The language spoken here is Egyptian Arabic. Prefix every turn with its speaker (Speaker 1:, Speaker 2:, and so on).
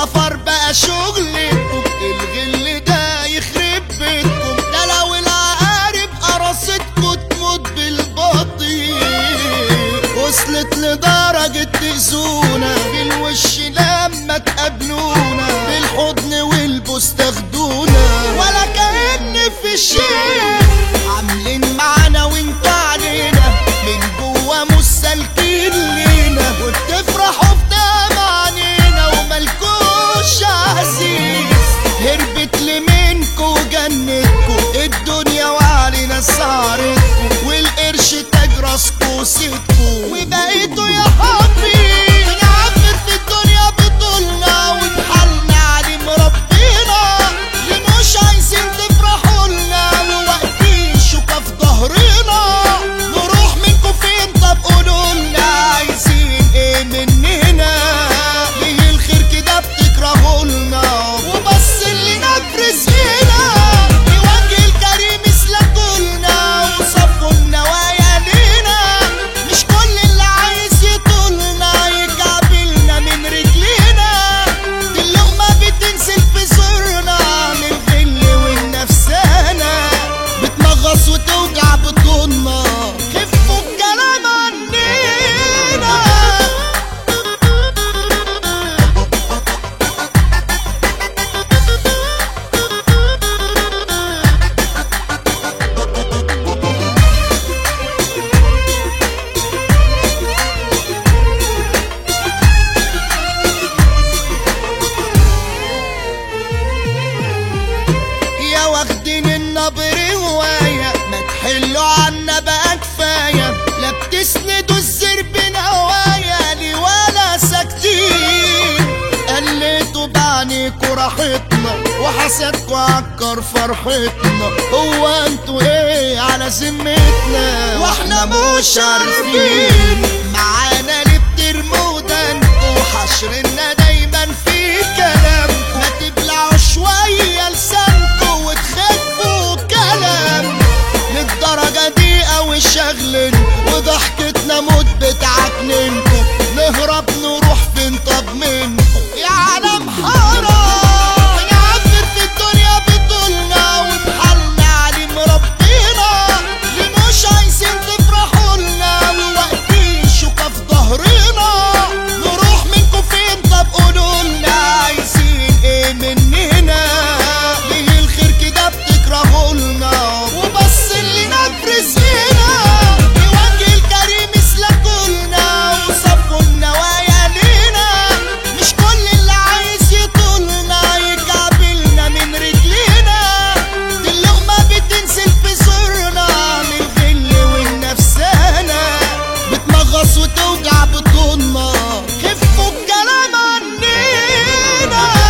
Speaker 1: السفر بقى شغلكم الغل ده يخرب بيتكم ده لو العقارب قرصتكم تموت بالبطيء وصلت لدرجة تأذونا بالوش لما تقابلونا بالحضن والبوس تاخدونا ولا كأن في شيء عاملين معانا وانتوا علينا من جوا مش سالكين لينا وبتفرحوا بتمانينا وملكوش عزيز هربت لمنكو وجنتكو الدنيا وعلينا سعرتكو والقرش تاج راسكو وسيتكو وبقيتوا يا حبيبي نعمر في الدنيا بطولنا ونحلنا علي مربينا اللي مش عايزين تفرحوا لنا وواقفين شوكة في ظهرنا نروح منكم فين طب قولوا لنا عايزين ايه مننا ليه الخير كده بتكرهوا لنا وبس اللي نفرز هنا بوجه الكريم اسلكولنا وصفوا النوايا لينا مش كل اللي عايز يطولنا يكعبلنا من رجلينا دي اللقمة بتنزل في زورنا من الغل والنفسانة بتمغص وتوجع بطولنا خفوا الكلام عننا يا واخدين النبر هواية ما تحلوا عنا بقى كفاية لا بتسندوا الزرب نوايا لي ولا ساكتين قلتوا بعينيكوا راحتنا وحسدكوا عكر فرحتنا هو انتوا ايه على ذمتنا واحنا مش عارفين معانا ليه بترموا دنكوا حشرنا دايما في كلام ما تبلعوا شوية لسانكوا وتخفوا كلام للدرجة دي قوي شغلن وضحكتنا موت بتعكننكوا نهرب نروح فين طب منكم يا عالم حرام نعفر في الدنيا بطولنا وبحالنا علي مربينا اللي مش عايزين تفرحوا لنا وواقفين شوكة في ظهرنا نروح منكم فين طب قولوا لنا عايزين ايه مننا ليه الخير كده بتكرهوا لنا وبس اللي نفرز هنا بوجه الكريم اسلكولنا وصفوا النوايا لينا مش كل اللي عايز يطولنا يكعبلنا من رجلينا دي اللقمة بتنزل في زورنا من الغل والنفسانة بتمغص وتوجع بطولنا خفوا الكلام عننا